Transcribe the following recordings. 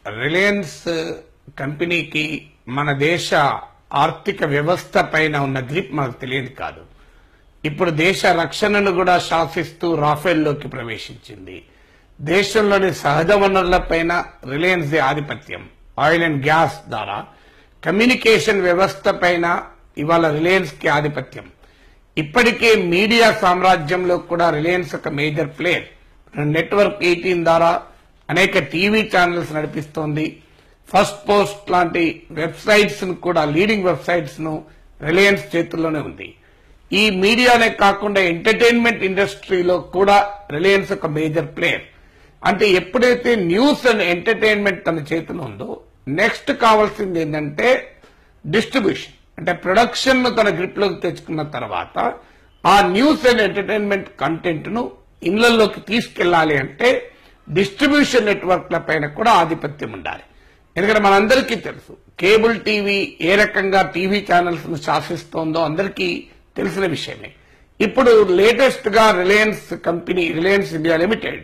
Reliance కంపెనీకి మన దేశ ఆర్థిక వ్యవస్థ పైన ఉన్న గ్రిప్ మనకు తెలియదు కాదు ఇప్పుడు దేశ రక్షణను కూడా శాసిస్తూ రాఫెల్లోకి ప్రవేశించింది దేశంలోని సహజ వనరులపైన రిలయన్స్ ది ఆధిపత్యం ఆయిల్ అండ్ గ్యాస్ ద్వారా కమ్యూనికేషన్ వ్యవస్థ పైన ఇవాళ రిలయన్స్ కి ఆధిపత్యం ఇప్పటికే మీడియా సామ్రాజ్యంలో కూడా రిలయన్స్ ఒక మేజర్ ప్లేయర్ నెట్వర్క్ ఎయిటీన్ ద్వారా అనేక టీవీ ఛానల్స్ నడిపిస్తోంది ఫస్ట్ పోస్ట్ లాంటి వెబ్సైట్స్ ను కూడా లీడింగ్ వెబ్సైట్స్ ను రిలయన్స్ చేతుల్లోనే ఉంది ఈ మీడియానే కాకుండా ఎంటర్టైన్మెంట్ ఇండస్ట్రీలో కూడా రిలయన్స్ ఒక మేజర్ ప్లేయర్ అంటే ఎప్పుడైతే న్యూస్ అండ్ ఎంటర్టైన్మెంట్ తన చేతిలో ఉందో నెక్స్ట్ కావాల్సింది ఏంటంటే డిస్ట్రిబ్యూషన్ అంటే ప్రొడక్షన్ ను తన గ్రిప్ లోకి తెచ్చుకున్న తర్వాత ఆ న్యూస్ అండ్ ఎంటర్టైన్మెంట్ కంటెంట్ ను ఇళ్లలోకి తీసుకెళ్లాలి అంటే డిస్ట్రిబ్యూషన్ నెట్వర్క్ల పైన కూడా ఆధిపత్యం ఉండాలి ఎందుకంటే మనందరికీ తెలుసు కేబుల్ టీవీ ఏ రకంగా టీవీ ఛానల్స్ ను శాసిస్తోందో అందరికీ తెలిసిన విషయమే ఇప్పుడు లేటెస్ట్ గా Reliance company Reliance India limited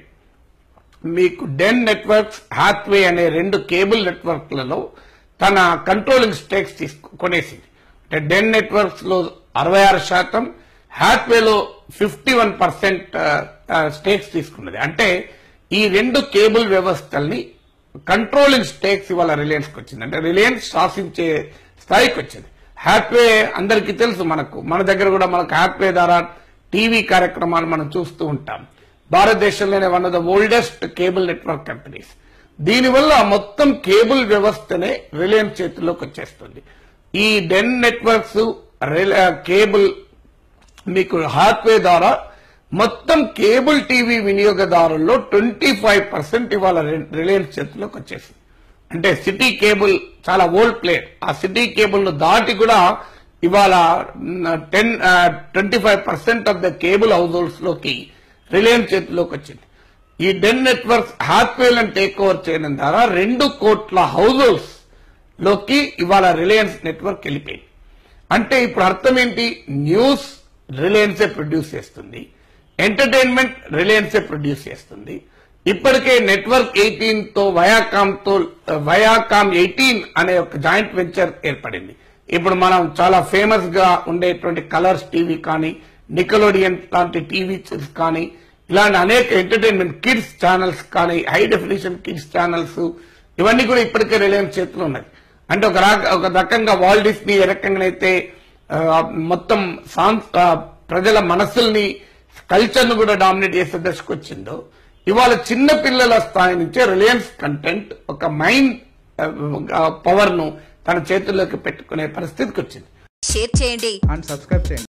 మీకు డెన్ నెట్వర్క్స్ హ్యాత్వే అనే రెండు కేబుల్ నెట్వర్క్లలో తన కంట్రోలింగ్ స్టేక్స్ తీసుకు కొనేసింది అంటే డెన్ నెట్వర్క్స్ లో అరవై ఆరు శాతం హ్యాత్వేలో ఫిఫ్టీ వన్ పర్సెంట్ స్టేక్స్ తీసుకున్నది అంటే ఈ రెండు కేబుల్ వ్యవస్థల్ని కంట్రోలింగ్ స్టేక్స్ ఇవాళ రిలయన్స్ కి వచ్చింది అంటే రిలయన్స్ శాసించే స్థాయికి వచ్చింది హ్యాత్వే అందరికీ తెలుసు మనకు మన దగ్గర కూడా మనకు హ్యాత్వే ద్వారా టీవీ కార్యక్రమాలు మనం చూస్తూ ఉంటాం భారతదేశంలోనే one of the oldest cable network companies దీనివల్ల మొత్తం కేబుల్ వ్యవస్థనే రిలయన్స్ చేతుల్లోకి వచ్చేస్తుంది ఈ డెన్ నెట్వర్క్స్ కేబుల్ మీకు హాత్వే ద్వారా మొత్తం కేబుల్ టీవీ వినియోగదారుల్లో ట్వంటీ ఫైవ్ పర్సెంట్ ఇవాళ రిలయన్స్ చేతుల్లోకి వచ్చేసింది అంటే సిటీ కేబుల్ చాలా ఓల్డ్ ప్లేయర్ ఆ సిటీ కేబుల్ ను దాటి కూడా ఇవాళ ten twenty five percent of the cable households లోకి రిలయన్స్ చేతిలోకి వచ్చింది ఈ డెన్ నెట్వర్క్స్ హాత్వేలను టేక్ ఓవర్ చేయడం ద్వారా రెండు కోట్ల హౌస్ హోల్డ్స్ లోకి ఇవాళ రిలయన్స్ నెట్వర్క్ వెళ్ళిపోయింది అంటే ఇప్పుడు అర్థం ఏంటి న్యూస్ రిలయన్సే ప్రొడ్యూస్ చేస్తుంది ఎంటర్టైన్మెంట్ రిలయన్సే ప్రొడ్యూస్ చేస్తుంది ఇప్పటికే నెట్వర్క్ ఎయిటీన్ తో వయాకామ్ తో వయాకామ్ ఎయిటీన్ అనే ఒక జాయింట్ వెంచర్ ఏర్పడింది ఇప్పుడు మనం చాలా ఫేమస్ గా ఉండేటువంటి కలర్స్ టీవీ కానీ నికలోడియన్ లాంటి టీవీ కానీ ఇలాంటి అనేక ఎంటర్టైన్మెంట్ కిడ్స్ ఛానల్స్ కానీ హై డెఫినేషన్ కిడ్స్ ఛానల్స్ ఇవన్నీ కూడా ఇప్పటికే రిలయన్స్ చేతిలో ఉన్నాయి అంటే ఒక రా- ఒక రకంగా వాల్ డిస్నీ ఏ రకంగానైతే ఆ, మొత్తం సాం- ఆ, ప్రజల మనసుల్ని కల్చర్ ను కూడా డామినేట్ చేసే దశకు వచ్చిందో ఇవాళ చిన్న పిల్లల స్థాయి నుంచే రిలయన్స్ కంటెంట్ ఒక మైండ్ పవర్ ను తన చేతుల్లోకి పెట్టుకునే పరిస్థితికి వచ్చింది షేర్ చేయండి అండ్ సబ్స్క్రైబ్ చేయండి